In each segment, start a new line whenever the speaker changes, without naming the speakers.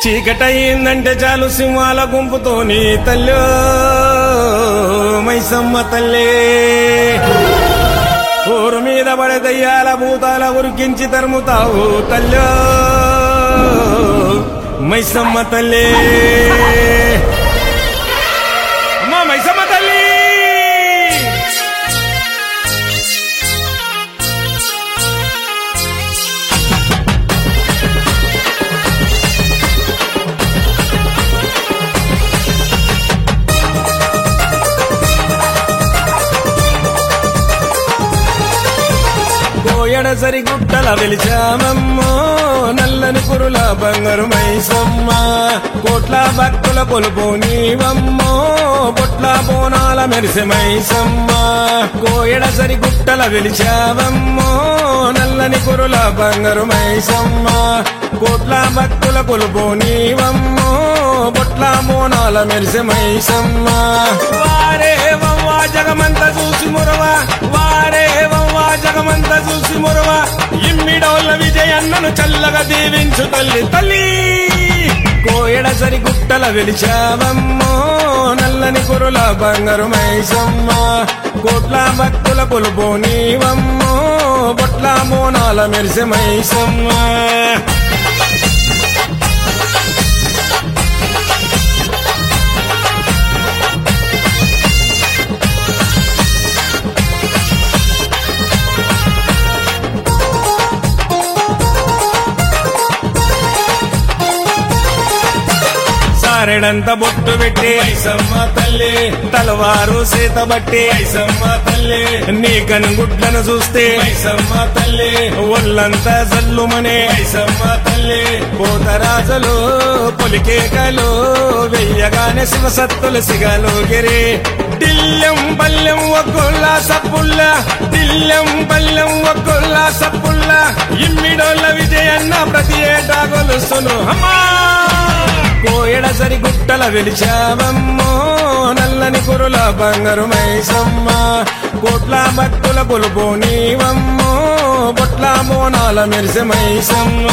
చీకటయిందంటే చాలు సింహాల గుంపుతోని తల్లో మైసమ్మ తల్లే ఊరు మీద పడే దయ్యాల భూతాల ఉరికించి తరుముతావు తల్లో మైసమ్మ తల్లే అమ్మా మైసమ్మ తల్లి కోయడ సరి గుట్టల వెలిచామమ్మో నల్లని పురుల బంగారు మైసమ్మ కోట్ల భక్తుల కొలుపు నీవమ్మో బొట్ల బోనాల మెరిసె మైసమ్మ కోయడ సరి గుట్టల వెలిచావమ్మో నల్లని పురుల బంగారు మైసమ్మ కోట్ల భక్తుల కొలుపు నీవమ్మో బొట్ల బోనాల మెరిసె మైసమ్మ వారే వవ్వా జగమంత చూసి మురవ వారే వవ్వా జగమంత చూసి మురవ ఇమ్మిడోళ్ళ విజయన్నను చల్లగా దీవించు తల్లి తల్లి కోయడ సరి గుట్టల వెలిచావమ్మో నల్లని కురుల బంగారు మైసమ్మ కోట్ల భక్తుల కొలుపు నీవమ్మో బొట్ల మోనాల మెరిసె మైసమ్మ సారెడంత బొట్టు పెట్టి ఐసమ్మ తల్లి తలవారు సీత బట్టి ఐసమ్మ తల్లి నీ కనుగుడ్లను చూస్తే ఐసమ్మ తల్లి ఒళ్ళంతా జల్లుమనే ఐసమ్మ తల్లి పోతరాజులు పొలికేకలు వెయ్యగానే శివసత్తులు సిగలు గిరి దిల్లెం బల్లెం ఒక్కొల్ల సప్పుల్ల దిల్లెం బల్లెం ఒక్కొల్ల సప్పుల్ల ఇమ్మిడోళ్ళ విజయన్న ప్రతి ఏటా గొలుసును అమ్మా కోయడ సరి గుట్టల వెలిచావమ్మో నల్లని కురుల బంగారు మైసమ్మ కోట్ల భక్తుల కొలుపు నీవమ్మో బొట్ల బోనాల మెరిసె మైసమ్మ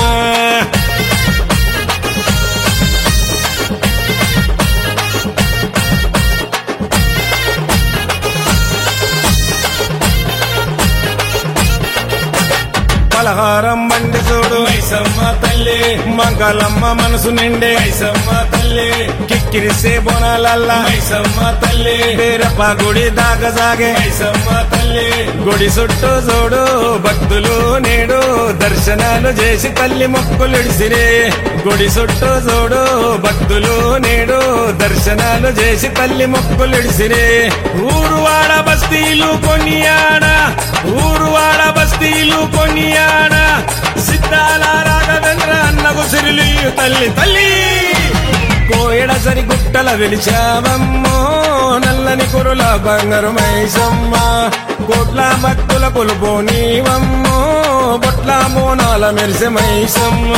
పలహారం బండి చూడు ఐసమ్మ తల్లి మంగళమ్మ మనసు నిండే ఐసమ్మ తల్లి కిక్కిరిసే బోనాలల్ల ఐసమ్మ తల్లి పేరప్ప గుడి దాకా సాగే ఐసమ్మ తల్లి గుడి చుట్టూ చూడు భక్తులు నేడు దర్శనాలు చేసి తల్లి మొక్కులిడిసిరే గుడి చుట్టూ చూడు భక్తులు నేడు దర్శనాలు చేసి తల్లి మొక్కులిడిసిరే ఊరువాడ బస్తీలు కొనియాడ ఊరువాడ బస్తీలు కొనియాడ సిద్ధాల రాఘవేంద్ర అన్నకు సిరిలు తల్లి తల్లి కోయడ సరి గుట్టల వెలిచావమ్మో నల్లని కురుల బంగారు మైసమ్మ కోట్ల భక్తుల కొలుపు నీవమ్మో బొట్ల మోనాల మెరిసె మైసమ్మ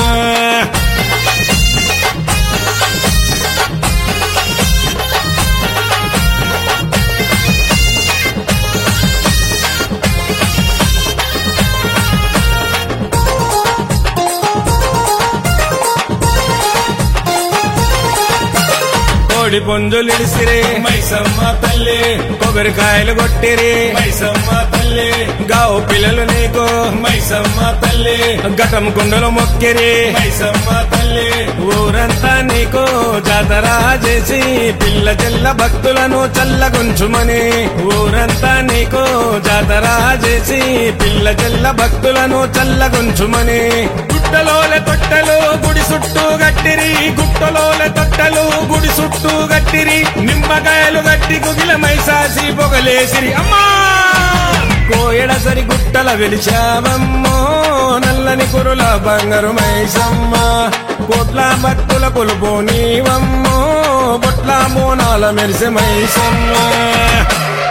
కోడి పుంజులిడిసిరే మైసమ్మ తల్లి కొబ్బరికాయలు కొట్టిరి మైసమ్మ తల్లి గావు పిల్లలు నీకు మైసమ్మ తల్లి ఘటం కుండలు మొక్కిరి మైసమ్మ తల్లి ఊరంతా నీకు జాతర చేసి పిల్ల చెల్ల భక్తులను చల్లగుంచుమని ఊరంతా నీకు జాతర చేసి పిల్ల చెల్ల భక్తులను చల్లగుంచుమని గుట్టలోల తొట్టలు గుడి చుట్టూ గట్టిరి గుట్టలోల తొట్టలు గుడి చుట్టూ గట్టిరి నిమ్మకాయలు గట్టి గుగిల మైసాసి పొగలేసిరి అమ్మా కోయడ సరి గుట్టల వెలిచావమ్మో నల్లని కురుల బంగారు మైసమ్మ కోట్ల భక్తుల కొలుపు నీవమ్మో బొట్ల మోనాల మెరిసె మైసమ్మ